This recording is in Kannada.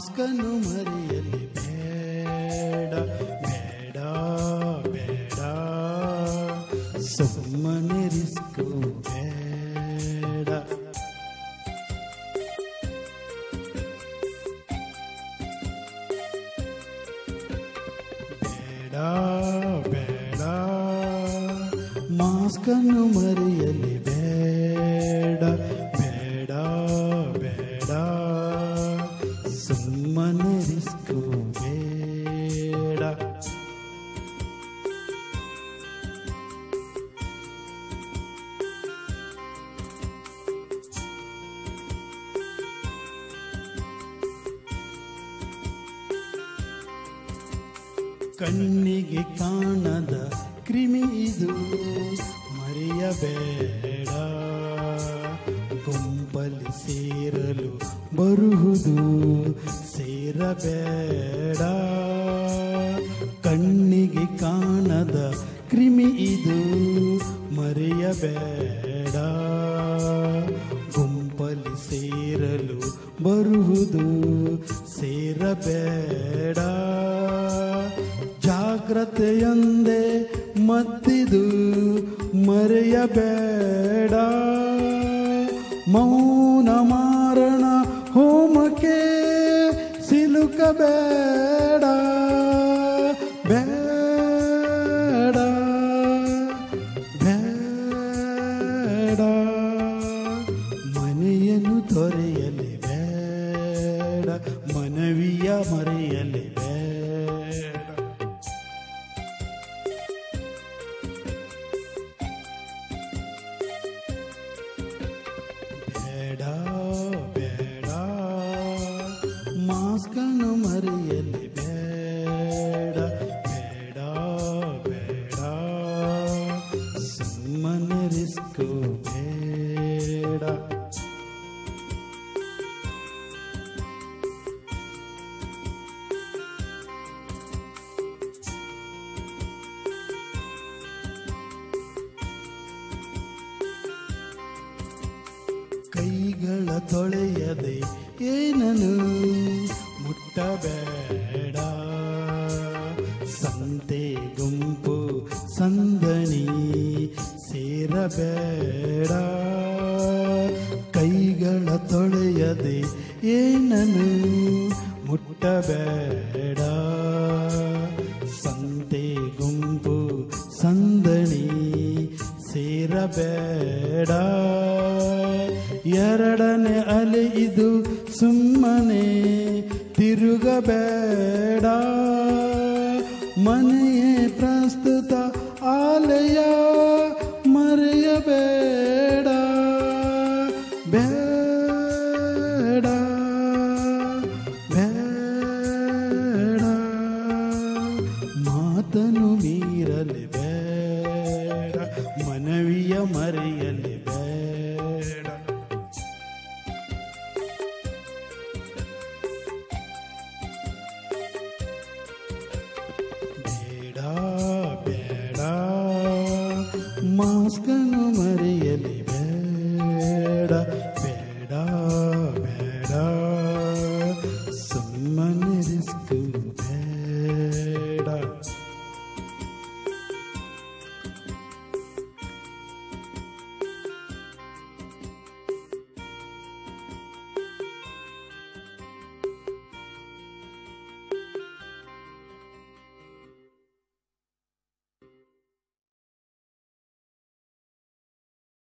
ಮಾಸ್ಕನ್ನು ಮರೆಯಲಿ ಬೇಡ ಬೇಡ ಬೇಡ ಸುಮ್ಮನೆ ರಿಸ್ಕು ಬೇಡ ಬೇಡ ಬೇಡ ಮಾಸ್ಕನ್ನು ಮರೆಯಲಿ ಬೇಡ ಬೇಡ ಬೇಡ ಸುಮ್ಮನೆ ರಿಸ್ಕು ಬೇಡ ಕಣ್ಣಿಗೆ ಕಾಣದ ಕ್ರಿಮಿ ಇದು ಮರೆಯಬೇಡ ಗುಂಪಲ್ಲಿ ಸೇರಲು ಬರುವುದು ಸೇರಬೇಡ ಕಣ್ಣಿಗೆ ಕಾಣದ ಕ್ರಿಮಿ ಇದು ಮರೆಯಬೇಡ ಗುಂಪಲ್ಲಿ ಸೇರಲು ಬರುವುದು ಸೇರಬೇಡ ಜಾಗ್ರತೆಯೊಂದೇ ಮತ್ತಿದು ಮರೆಯಬೇಡ ಮೌನ ಮಾರಣ ಹೋಮಕ್ಕೆ ಸಿಲುಕಬೇಡ ಬೇಡ ಬೇಡ ಮನೆಯನ್ನು ತೊರೆಯಲಿ ಬೇಡ ಮನವಿಯ ಮರೆಯಲಿ ಬೇಡ ಬೇಡ ಬೇಡ ಮಾಸ್ಕನ್ನು ಮರೆಯಲಿ ಬೇಡ ಬೇಡ ಬೇಡ ಸುಮ್ಮನೆ ರಿಸ್ಕು ಬೇಡ ಕೈಗಳ ತೊಳೆಯದೆ ಏನನು ಮುಟ್ಟಬೇಡ ಸಂತೆ ಗುಂಪು ಸಂದಣಿ ಸೇರಬೇಡ ಕೈಗಳ ತೊಳೆಯದೆ ಏನನು ಮುಟ್ಟಬೇಡ ಸಂತೆ ಗುಂಪು ಸಂದಣಿ ಸೇರಬೇಡ ಎರಡನೇ ಅಲೆ ಇದು ಸುಮ್ಮನೆ ತಿರುಗಬೇಡ ಮನೆಯೇ ಪ್ರಸ್ತುತ ಆಲಯ ಮರೆಯಬೇಡ ಬೇಡ ಬೇಡ ಮಾತನು ಮೀರಲಿ ಬೇಡ ಮನವಿಯ ಮರೆಯಲಿ ಬೇಡ ಬೇಡ ಬೇಡ ಮಾಸ್ಕನ್ನು ಮರೆಯಲಿ ಬೇಡ